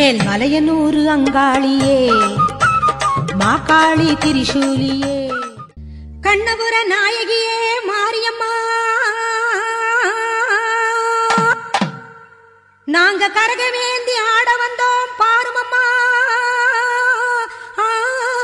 மேல் மலையனூரு அங்காளியே மாக்காளி திரிசூலியே கண்ணபுர நாயகியே மாரியம்மா நாங்க கரகவேந்தி ஆட வந்தோம் பாருமம்மா ஆ.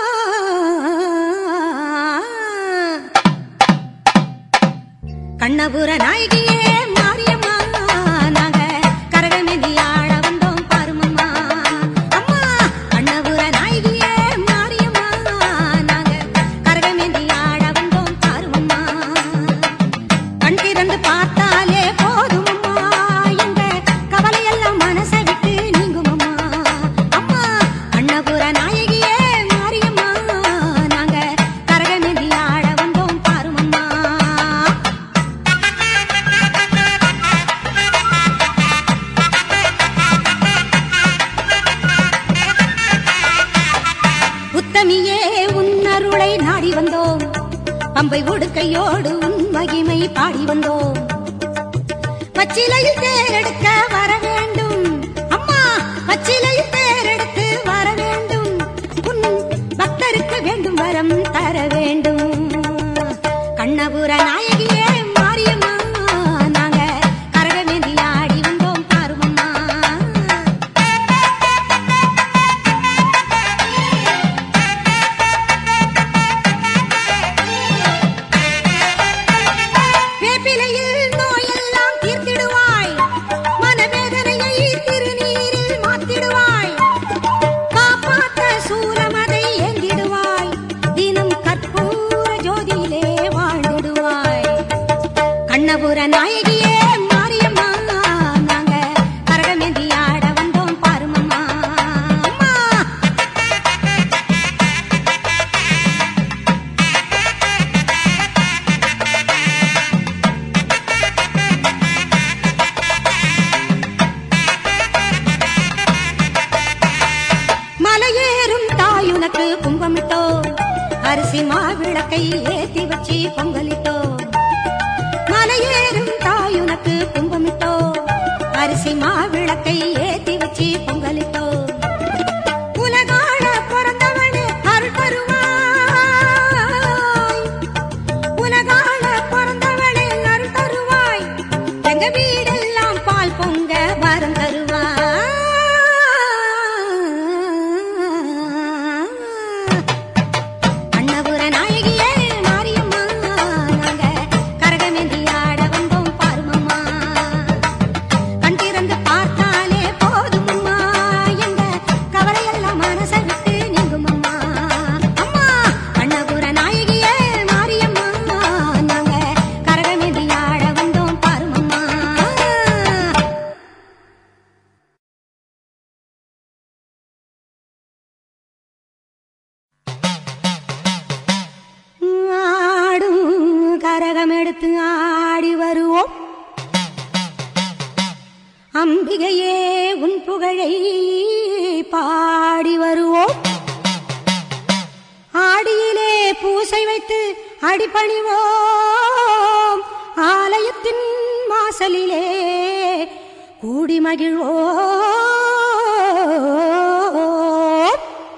கண்ணபுர நாயகியே மாரியம்மா நாங்க கரகமேந்தி ஆட வந்தோம் பாருமம்மா அம்மா கண்ணபுர நாயகியே மாரியம்மா நாங்க கரகமேந்தி ஆட வந்தோம் பாருமம்மா கண் திறந்து பார்த்தாலே போதுமம்மா எங்க கவலையெல்லாம் மனசை விட்டு நீங்குமம்மா அம்மா அன்னபுர நாயகியே மாரியம்மா நாங்க கரகமேந்தி ஆட வந்தோம் பாருமம்மா உத்தமியே உன்னருளை நாடி வந்தோம் பம்பை உடுக்கையோடு உன் மகிமை பாடி வந்தோம் பச்சிலையில் தேரெடுக்க வர வேண்டும் அம்மா பச்சிலையில் தேரெடுத்து வர வேண்டும் உன் பக்தருக்கு வேண்டும் வரம் தர வேண்டும் கண்ணபுர நாயகியே மாரியம்மா நாங்க கரகமேந்தி ஆடி வந்தோம் பாருமம்மா வேப்பிலையில் நோயெல்லாம் தீர்த்திடுவாய் மனவேதனையை திருநீரில் மாத்திடுவாய் காப்பாற்ற சூலமதை ஏந்திடுவாய் தினம் கற்பூர ஜோதியிலே வாழ்ந்திடுவாய் கண்ணபுர நாயகியே மாரியம்மா நாங்க கரகமேந்தி ஆட வந்தோம் பாருமம்மா அம்மா மலையேறும் தாயுனக்கு கும்பமிட்டோ அரிசி மாவிளக்கை ஏத்தி வச்சு பொங்கலிட்டோ மலையேறும் தாயுனக்கு கும்பமிட்டோ அரிசி மாவிளக்கை ஏத்தி வச்சு பொங்கலிட்டோ உலகாள பிறந்தவனே அருள் தருவாய் உலகாள பிறந்தவளே அருள் தருவாய் எங்க வீடெல்லாம் பால் பொங்க வரம் தருவாய் அன்னபுர நாயகியே மாரியம்மா நாங்க கரகமேந்தி ஆட வந்தோம் பாருமம்மா கண் திறந்து பார்த்தாலே போதுமம்மா எங்க கவலையெல்லாம் மனசை விட்டு நீங்குமம்மா அம்மா அன்னபுர நாயகியே மாரியம்மா நாங்க கரகமேந்தி ஆட வந்தோம் பாருமம்மா ஆடும் கரகம் எடுத்து ஆடி வருவோம் அம்பிகையே உன் புகழை பாடி வருவோம் ஆடியிலே பூசை வைத்து அடிபணிவோம் ஆலயத்தின் வாசலிலே கூடி மகிழ்வோம்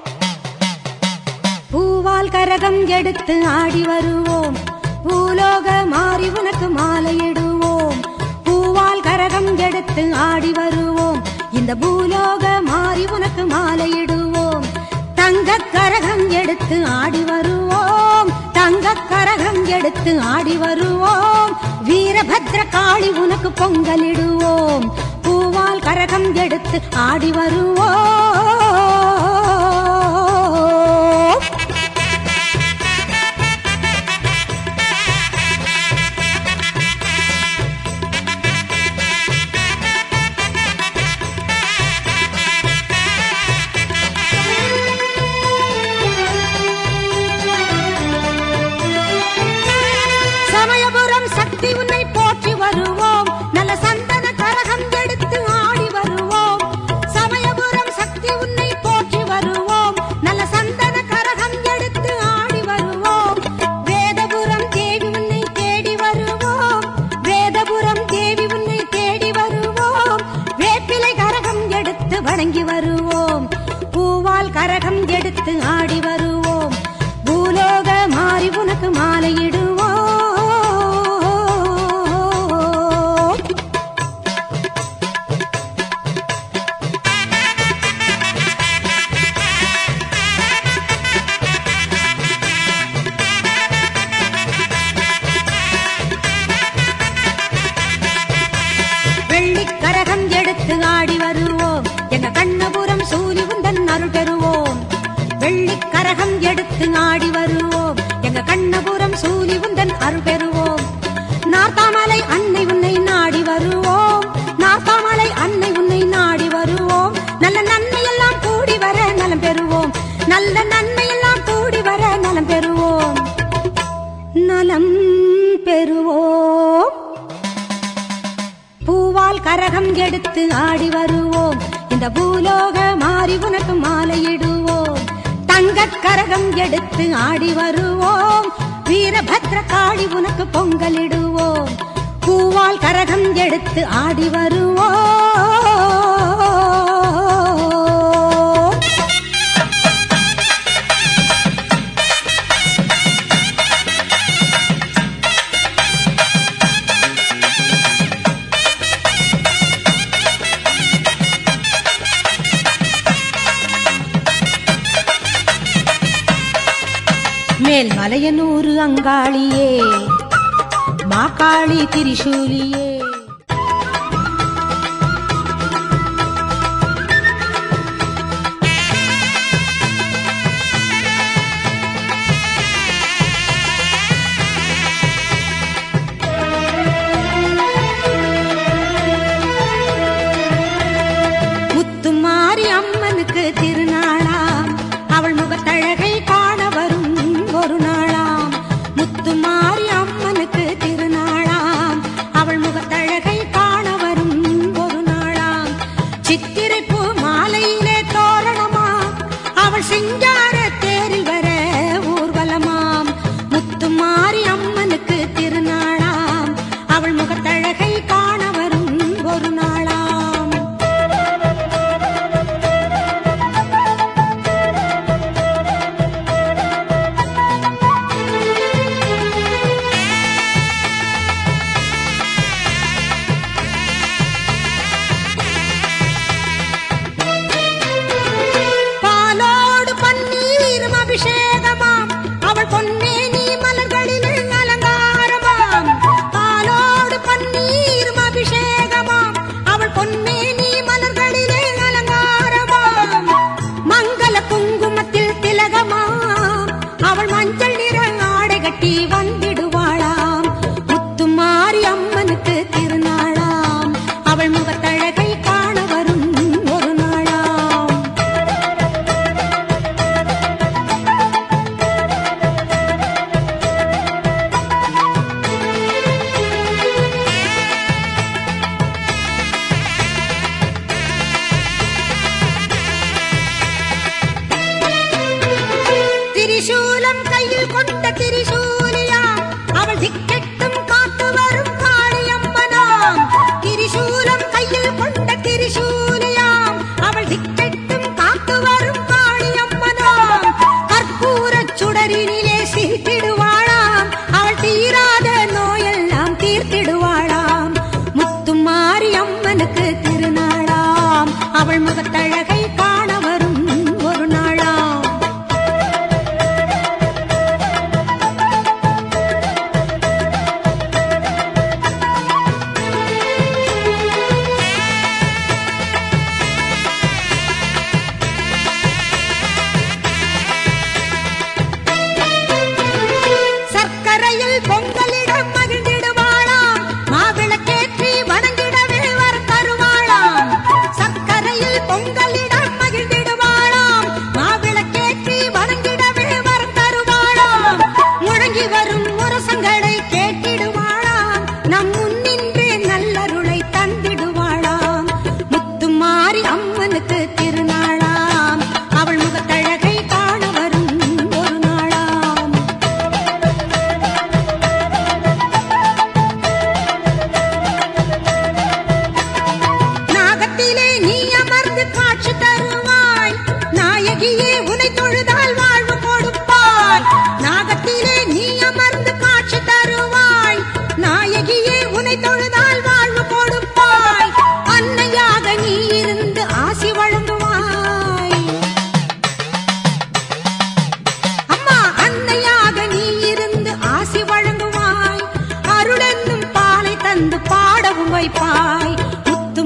பூவால் கரகம் எடுத்து ஆடி வருவோம் பூலோக மாறி உனக்கு மாலையிடுவோம் பூவால் கரகம் எடுத்து ஆடி வருவோம் இந்த பூலோக மாறி உனக்கு மாலையிடுவோம் தங்க கரகம் எடுத்து ஆடி வருவோம் தங்க கரகம் எடுத்து ஆடி வருவோம் வீரபத்ர காளி உனக்கு பொங்கலிடுவோம் பூவால் கரகம் எடுத்து ஆடி வருவோம் சமயபுரம் சக்தி உன்னை போற்றி வருவோம் நல்ல சந்தன கரகம் எடுத்து ஆடி வருவோம் சமயபுரம் சக்தி வெள்ளிக் கரகம் எடுத்து ஆடி வருவோம் எங்க கண்ணபுரம் சூரி உந்தன் அருள் பெறுவோம் வெள்ளிக் கரகம் எடுத்து ஆடி வருவோம் எங்க கண்ணபுரம் சூரி உந்தன் அருள் பெறுவோம் நார்த்தாமலை அன்னை உன்னை நாடி வருவோம் நார்த்தாமலை அன்னை உன்னை நாடி வருவோம் நல்ல நன்மையெல்லாம் கூடி வர நலம் பெறுவோம் நல்ல நன்மையெல்லாம் கூடி வர நலம் பெறுவோம் நலம் பெறுவோம் பூவால் கரகம் எடுத்து ஆடி வருவோம் இந்த பூலோக மாறி உனக்கு மாலையிடுவோம் தங்கக் கரகம் எடுத்து ஆடி வருவோம் வீரபத்ர காளி உனக்கு பொங்கலிடுவோம் பூவால் கரகம் எடுத்து ஆடி வருவோம் மேல் மலையனூறு அங்காளியே மாக்காளி திரிசூலியே முத்துமாரி அம்மனுக்கு திருநாளாம் அவள் முகத்தழகை காண வரும் ஒரு நாளாம் முத்துமாரி அம்மனுக்கு திருநாளாம் அவள் முகத்தழகை காண வரும் ஒரு நாளாம் சித்திரை பூ மாலையிலே தோரணமா அவள் சிங்கார தேரில் வர ஊர்வலமாம் முத்துமாரி அம்மனுக்கு திருநாளாம் அவள் முகத்தழகை காண வரும் ஒரு நாளாம் பாலோடு பன்னீரும் அபிஷேகமாம் அவள் பொன்னேனி மலர்களில் அலங்காரமாம் பாலோடு பன்னீரும் அபிஷேகமாம் அவள் பொன்னேனி மலர்களிலே அலங்காரமாம் மங்கள குங்குமத்தில் திலகமாம் அவள் மஞ்சள் நிற ஆடை கட்டி வந்திடுவாளாம் முத்துமாரி அம்மனுக்கு திருநாளாம் அவள் முகத்தழகை காண வரும் ஒரு நாளாம் திரிசூலம் கையில் கொண்ட திரிசூலியாம் அவள் திக்கெட்டும் காத்து வரும் காளியம்மனாம் திரிசூலம் கையில் கொண்ட திரிசூலியாம் அவள் திக்கெட்டும் காத்து வரும் காளியம்மனாம் கற்பூரச் சுடரினிலே சிரித்திடுவாளாம் அவள் தீராத நோயெல்லாம் தீர்த்திடுவாளாம் முத்துமாரி அம்மனுக்கு திருநாளாம் அவள் முகத்தழகை காண வரும் ஒரு நாளாம் சர்க்கரையில் பொங்கலிடம் மகிழ்ந்திடுவாளாம் மாவிளக்கேற்றி வணங்கிடவே வர தருவாளாம் சர்க்கரையில் பொங்கல்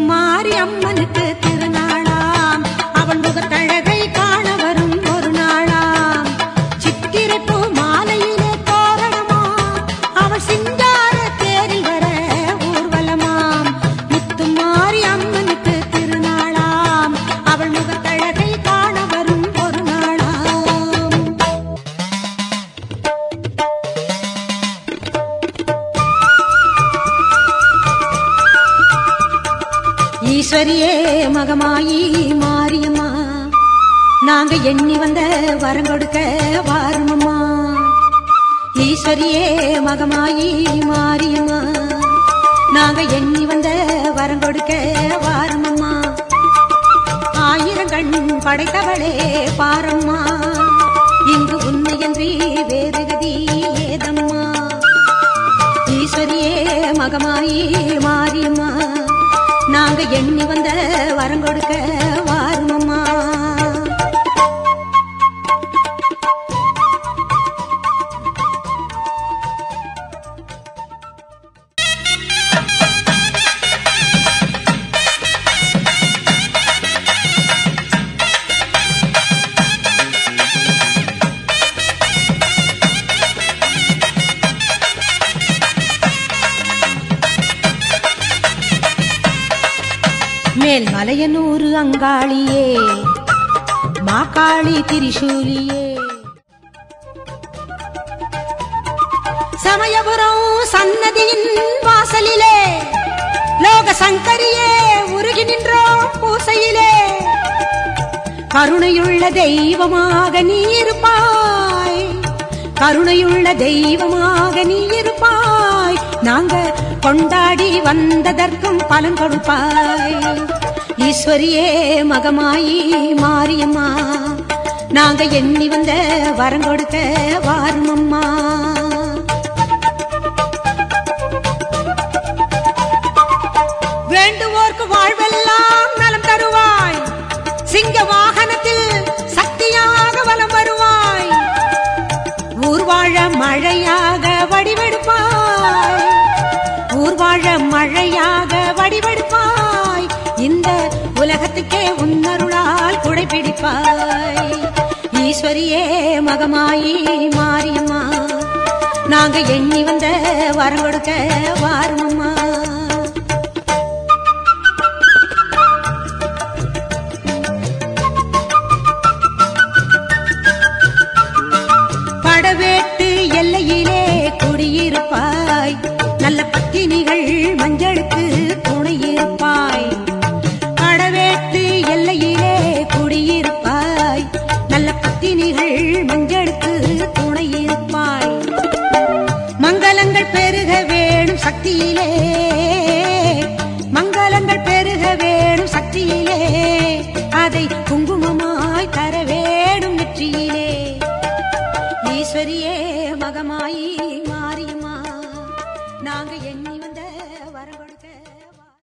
முத்துமாரி அம்மனுக்கு திருநாளாம் அவள் முகத்தழகை காண வரும் ஒரு நாளாம் சித்திரை பூ மாலையிலே தோரணமா அவள் சிங்கார தேரில் வர ஊர்வலமாம் முத்துமாரி அம்மனுக்கு திருநாளாம் அவள் முகத்தழகை காண வரும் ஒரு நாளாம் ஈஸ்வரியே மகமாயி மாரியம்மா நாங்க எண்ணி வந்த வரம் கொடுக்க வாருமம்மா ஈஸ்வரியே மகமாயி மாரியம்மா நாங்க எண்ணி வந்த வரம் கொடுக்க வாருமம்மா ஆயிரம் கண் படைத்தவளே பாரம்மா இங்கு உண்மையன்றி வேறு கதி ஏதம்மா ஈஸ்வரியே மகமாயி மாரியம்மா நாங்க எண்ணி வந்த வரம் கொடுக்க வாருமம்மா மேல் மலையனூர் அங்காளியே மாக்காளி திரிசூலியே சமயபுரம் சன்னதியின் வாசலிலே லோக சங்கரியே உருகி நின்றோம் பூசையிலே கருணையுள்ள தெய்வமாக நீ இருப்பாய் கருணையுள்ள தெய்வமாக நீ இருப்பாய் நாங்க கொண்டாடி வந்ததற்கும் பலன் கொடுப்பாய் ஈஸ்வரியே மகமாயி மாரியம்மா நாங்க எண்ணி வந்த வரம் கொடுக்க வாருமம்மா வேண்டுவோர்க்கு வாழ்வெல்லாம் நலம் தருவாய் சிங்க வாகனத்தில் சக்தியாக வலம் வருவாய் ஊர்வாழ மழையாக வடிவெடுப்பாய் ஊர்வாழ மழையாக வடிவெடுப்பாய் இந்த உலகத்துக்கே உன்னருளால் குடைபிடிப்பாய் ஈஸ்வரியே மகமாயி மாரியம்மா நாங்க எண்ணி வந்த வரம் கொடுக்க வாருமம்மா படவேட்டு எல்லையிலே குடியிருப்பாய் நல்ல பத்தினிகள் மஞ்சளுக்கு துணையிருப்பாய் படவேட்டு எல்லையிலே குடியிருப்பாய் நல்ல பத்தினிகள் மஞ்சளுக்கு துணையிருப்பாய் மங்களங்கள் பெருக வேணும் சக்தியிலே மங்களங்கள் பெருக வேணும் சக்தியிலே அதை குங்குமமாய் தர வேணும் நெற்றியிலே ஈஸ்வரியே மகமாயி